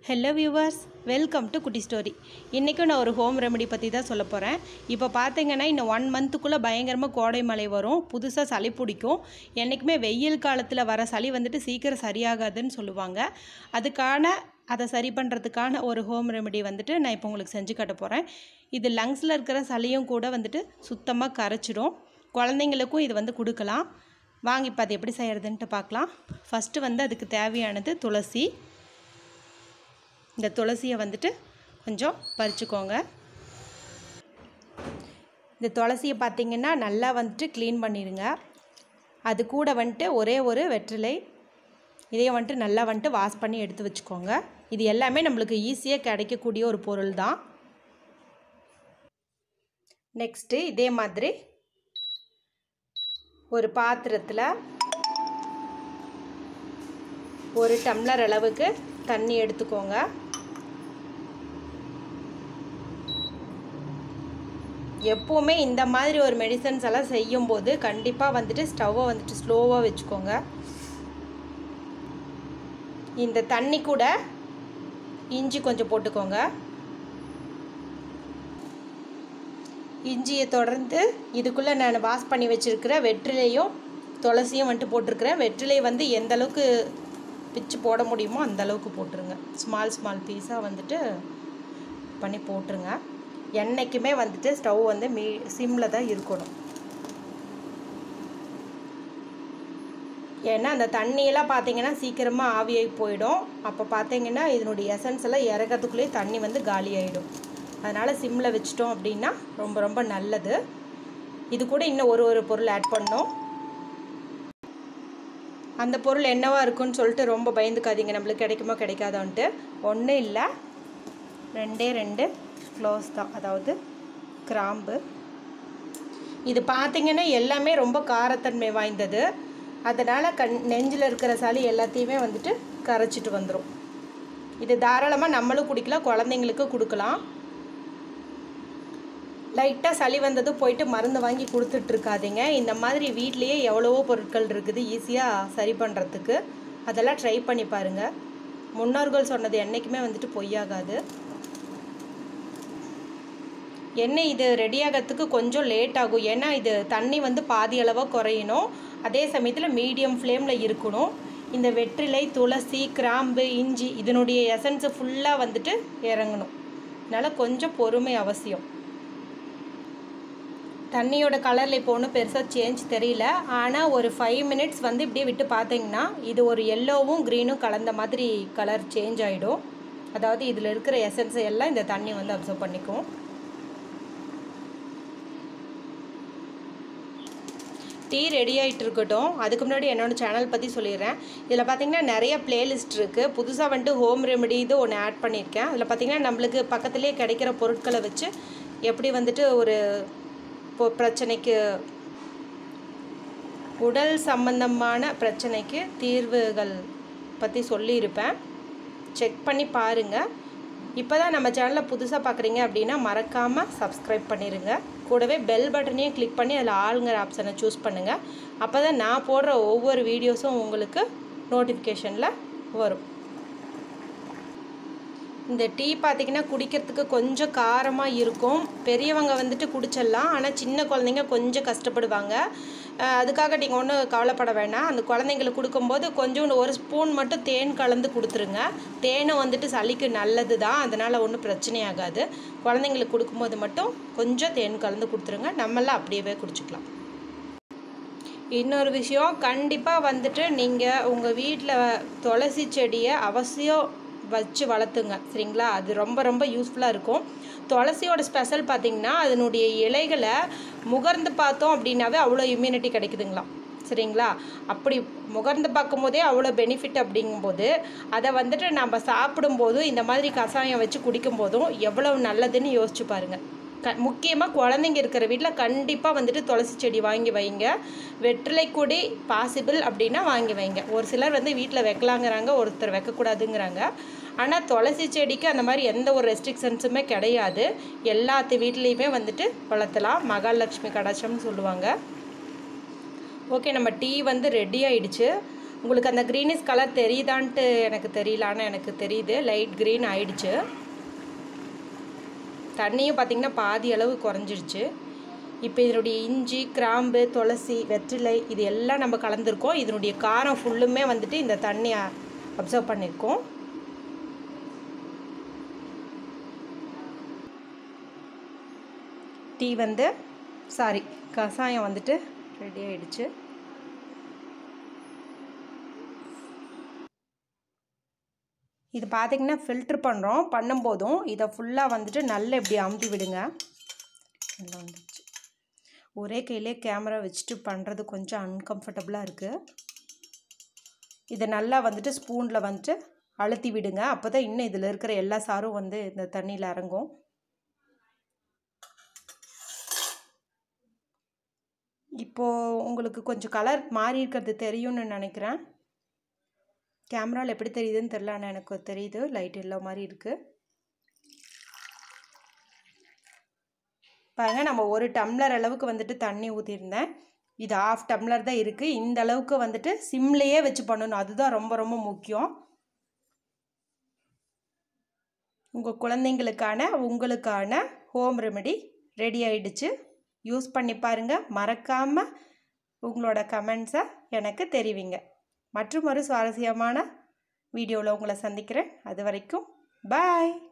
hello viewers welcome to Kutty story இன்றைக்கும் நான் ஒரு ஹோம் ரெமெடி பற்றி தான் சொல்ல போகிறேன் இப்போ பார்த்தீங்கன்னா இன்னும் ஒன் மந்த்துக்குள்ளே பயங்கரமாக கோடை மழை வரும் புதுசாக சளி பிடிக்கும் என்றைக்குமே வெயில் காலத்தில் வர சளி வந்துட்டு சீக்கிரம் சரியாகாதுன்னு சொல்லுவாங்க அதுக்கான அதை சரி பண்ணுறதுக்கான ஒரு ஹோம் ரெமெடி வந்துட்டு நான் இப்போ உங்களுக்கு செஞ்சு காட்ட போகிறேன் இது லங்ஸில் இருக்கிற சளியும் கூட வந்துட்டு சுத்தமாக கரைச்சிடும் குழந்தைங்களுக்கும் இது வந்து கொடுக்கலாம் வாங்க இப்போ அது எப்படி செய்கிறதுன்ட்டு பார்க்கலாம் ஃபஸ்ட்டு வந்து அதுக்கு தேவையானது துளசி இந்த துளசியை வந்துட்டு கொஞ்சம் பறிச்சுக்கோங்க இந்த துளசியை பார்த்தீங்கன்னா நல்லா வந்துட்டு க்ளீன் பண்ணிடுங்க அது கூட வந்துட்டு ஒரே ஒரு வெற்றிலை இதையும் வந்துட்டு நல்லா வந்துட்டு வாஷ் பண்ணி எடுத்து வச்சுக்கோங்க இது எல்லாமே நம்மளுக்கு ஈஸியாக கிடைக்கக்கூடிய ஒரு பொருள் தான் நெக்ஸ்ட்டு இதே மாதிரி ஒரு பாத்திரத்தில் ஒரு டம்ளர் அளவுக்கு தண்ணி எடுத்துக்கோங்க எப்போவுமே இந்த மாதிரி ஒரு மெடிசன்ஸ் எல்லாம் செய்யும்போது கண்டிப்பாக வந்துட்டு ஸ்டவ்வை வந்துட்டு ஸ்லோவாக வச்சுக்கோங்க இந்த தண்ணி கூட இஞ்சி கொஞ்சம் போட்டுக்கோங்க இஞ்சியை தொடர்ந்து இதுக்குள்ளே நான் வாஷ் பண்ணி வச்சுருக்கிற வெற்றிலையும் துளசியும் வந்துட்டு போட்டிருக்கிறேன் வெற்றிலை வந்து எந்த அளவுக்கு பிச்சு போட முடியுமோ அந்த அளவுக்கு போட்டுருங்க ஸ்மால் ஸ்மால் பீஸாக வந்துட்டு பண்ணி போட்டுருங்க என்றைக்குமே வந்துட்டு ஸ்டவ் வந்து மீ சிம்மில் தான் இருக்கணும் ஏன்னா அந்த தண்ணியெல்லாம் பார்த்தீங்கன்னா சீக்கிரமாக ஆவியாகி போயிடும் அப்போ பார்த்தீங்கன்னா இதனுடைய எசன்ஸ் எல்லாம் இறக்கிறதுக்குள்ளேயே தண்ணி வந்து காலி ஆகிடும் அதனால் சிம்மில் வச்சிட்டோம் அப்படின்னா ரொம்ப ரொம்ப நல்லது இது கூட இன்னும் ஒரு ஒரு பொருள் ஆட் பண்ணோம் அந்த பொருள் என்னவா இருக்குன்னு சொல்லிட்டு ரொம்ப பயந்துக்காதீங்க நம்மளுக்கு கிடைக்குமோ கிடைக்காதான்ட்டு ஒன்றும் இல்லை ரெண்டே ரெண்டு க்ளோஸ் தான் அதாவது கிராம்பு இது பார்த்திங்கன்னா எல்லாமே ரொம்ப காரத்தன்மை வாய்ந்தது அதனால் கண் நெஞ்சில் இருக்கிற சளி எல்லாத்தையுமே வந்துட்டு கரைச்சிட்டு வந்துடும் இது தாராளமாக நம்மளும் குடிக்கலாம் குழந்தைங்களுக்கு கொடுக்கலாம் லைட்டாக சளி வந்தது போயிட்டு மருந்து வாங்கி கொடுத்துட்ருக்காதீங்க இந்த மாதிரி வீட்லேயே எவ்வளவோ பொருட்கள் இருக்குது ஈஸியாக சரி பண்ணுறதுக்கு அதெல்லாம் ட்ரை பண்ணி பாருங்கள் முன்னோர்கள் சொன்னது என்றைக்குமே வந்துட்டு பொய்யாகாது எண்ணெய் இது ரெடி ஆகிறதுக்கு கொஞ்சம் லேட் ஆகும் ஏன்னா இது தண்ணி வந்து பாதி அளவாக குறையணும் அதே சமயத்தில் மீடியம் ஃப்ளேமில் இருக்கணும் இந்த வெற்றிலை துளசி கிராம்பு இஞ்சி இதனுடைய எசன்ஸு ஃபுல்லாக வந்துட்டு இறங்கணும் அதனால் கொஞ்சம் பொறுமை அவசியம் தண்ணியோட கலரில் இப்போ ஒன்றும் பெருசாக சேஞ்ச் தெரியல ஆனால் ஒரு ஃபைவ் மினிட்ஸ் வந்து இப்படியே விட்டு பார்த்தீங்கன்னா இது ஒரு எல்லோவும் க்ரீனும் கலந்த மாதிரி கலர் சேஞ்ச் ஆகிடும் அதாவது இதில் இருக்கிற எசன்ஸை எல்லாம் இந்த தண்ணி வந்து அப்சர்வ் பண்ணிக்கும் டீ ரெடி ஆகிட்டு இருக்கட்டும் அதுக்கு முன்னாடி என்னோடய சேனல் பற்றி சொல்லிடுறேன் இதில் பார்த்திங்கன்னா நிறைய பிளேலிஸ்ட் இருக்குது புதுசாக வந்துட்டு ஹோம் ரெமெடி இது ஒன்று ஆட் பண்ணியிருக்கேன் அதில் பார்த்திங்கன்னா நம்மளுக்கு பக்கத்துலேயே கிடைக்கிற பொருட்களை வச்சு எப்படி வந்துட்டு ஒரு பிரச்சனைக்கு உடல் சம்பந்தமான பிரச்சனைக்கு தீர்வுகள் பற்றி சொல்லியிருப்பேன் செக் பண்ணி பாருங்கள் இப்போ தான் நம்ம சேனலில் புதுசாக பார்க்குறீங்க அப்படின்னா மறக்காமல் சப்ஸ்கிரைப் பண்ணிடுங்க கூடவே பெல் பட்டனையும் கிளிக் பண்ணி அதில் ஆளுங்கிற ஆப்ஷனை சூஸ் பண்ணுங்கள் அப்போ தான் நான் போடுற ஒவ்வொரு வீடியோஸும் உங்களுக்கு நோட்டிஃபிகேஷனில் வரும் இந்த டீ பார்த்திங்கன்னா குடிக்கிறதுக்கு கொஞ்சம் காரமாக இருக்கும் பெரியவங்க வந்துட்டு குடிச்சிடலாம் ஆனால் சின்ன குழந்தைங்க கொஞ்சம் கஷ்டப்படுவாங்க அதுக்காக நீங்கள் ஒன்றும் கவலைப்பட வேணாம் அந்த குழந்தைங்களுக்கு கொடுக்கும்போது கொஞ்சோண்டு ஒரு ஸ்பூன் மட்டும் தேன் கலந்து கொடுத்துருங்க தேனும் வந்துட்டு சளிக்கு நல்லது தான் அதனால் ஒன்றும் பிரச்சனையாகாது குழந்தைங்களுக்கு கொடுக்கும்போது மட்டும் கொஞ்சம் தேன் கலந்து கொடுத்துருங்க நம்மளாம் அப்படியே குடிச்சிக்கலாம் இன்னொரு விஷயம் கண்டிப்பாக வந்துட்டு நீங்கள் உங்கள் வீட்டில் துளசி செடியை அவசியம் வச்சு வளர்த்துங்க சரிங்களா அது ரொம்ப ரொம்ப யூஸ்ஃபுல்லாக இருக்கும் துளசியோட ஸ்பெஷல் பார்த்திங்கன்னா அதனுடைய இலைகளை முகர்ந்து பார்த்தோம் அப்படின்னாவே அவ்வளோ இம்யூனிட்டி கிடைக்குதுங்களாம் சரிங்களா அப்படி முகர்ந்து பார்க்கும்போதே அவ்வளோ பெனிஃபிட் அப்படிங்கும்போது அதை வந்துட்டு நம்ம சாப்பிடும்போது இந்த மாதிரி கஷாயம் வச்சு குடிக்கும்போதும் எவ்வளோ நல்லதுன்னு யோசிச்சு பாருங்கள் க முக்கியமாக குழந்தைங்க இருக்கிற வீட்டில் கண்டிப்பாக வந்துட்டு துளசி செடி வாங்கி வைங்க வெற்றிலை கொடி பாசிபிள் அப்படின்னா வாங்கி வைங்க ஒரு சிலர் வந்து வீட்டில் வைக்கலாங்கிறாங்க ஒருத்தர் வைக்கக்கூடாதுங்கிறாங்க ஆனால் துளசி செடிக்கு அந்த மாதிரி எந்த ஒரு ரெஸ்ட்ரிக்ஷன்ஸுமே கிடையாது எல்லாத்து வீட்லேயுமே வந்துட்டு வளர்த்தலாம் மகாலட்சுமி கடாட்சம்னு சொல்லுவாங்க ஓகே நம்ம டீ வந்து ரெடி ஆயிடுச்சு உங்களுக்கு அந்த க்ரீனிஷ் கலர் தெரியுதான்ட்டு எனக்கு தெரியல ஆனால் எனக்கு தெரியுது லைட் க்ரீன் ஆயிடுச்சு தண்ணியும் பார்த்திங்கன்னா பாதி அளவு குறைஞ்சிருச்சு இப்போ இதனுடைய இஞ்சி கிராம்பு துளசி வெற்றிலை இது எல்லாம் நம்ம கலந்துருக்கோம் இதனுடைய காரம் ஃபுல்லுமே வந்துட்டு இந்த தண்ணியை அப்சர்வ் பண்ணியிருக்கோம் டீ வந்து சாரி கஷாயம் வந்துட்டு ரெடி ஆயிடுச்சு இது பார்த்திங்கன்னா ஃபில்ட்ரு பண்ணுறோம் பண்ணும்போதும் இதை ஃபுல்லாக வந்துட்டு நல்லா இப்படி அமுத்தி விடுங்க நல்லா வந்துச்சு ஒரே கையிலே கேமரா வச்சுட்டு பண்ணுறது கொஞ்சம் அன்கம்ஃபர்டபுளாக இருக்குது இதை நல்லா வந்துட்டு ஸ்பூனில் வந்துட்டு அழுத்தி விடுங்க அப்போ தான் இன்னும் இதில் இருக்கிற எல்லா சாரும் வந்து இந்த தண்ணியில் இறங்கும் இப்போது உங்களுக்கு கொஞ்சம் கலர் மாறி இருக்கிறது தெரியும்னு நினைக்கிறேன் கேமராவில் எப்படி தெரியுதுன்னு தெரில ஆனால் எனக்கு தெரியுது லைட் எல்லோ மாதிரி இருக்குது பாருங்கள் நம்ம ஒரு டம்ளர் அளவுக்கு வந்துட்டு தண்ணி ஊற்றிருந்தேன் இது ஆஃப் டம்ளர் தான் இருக்குது இந்த அளவுக்கு வந்துட்டு சிம்லேயே வச்சு பண்ணணும் அதுதான் ரொம்ப ரொம்ப முக்கியம் உங்கள் குழந்தைங்களுக்கான உங்களுக்கான ஹோம் ரெமெடி ரெடி ஆயிடுச்சு யூஸ் பண்ணி பாருங்கள் மறக்காமல் உங்களோட கமெண்ட்ஸை எனக்கு தெரிவிங்க மற்றும் ஒரு சுவாரஸ்யமான வீடியோவில் உங்களை சந்திக்கிறேன் அது வரைக்கும் பாய்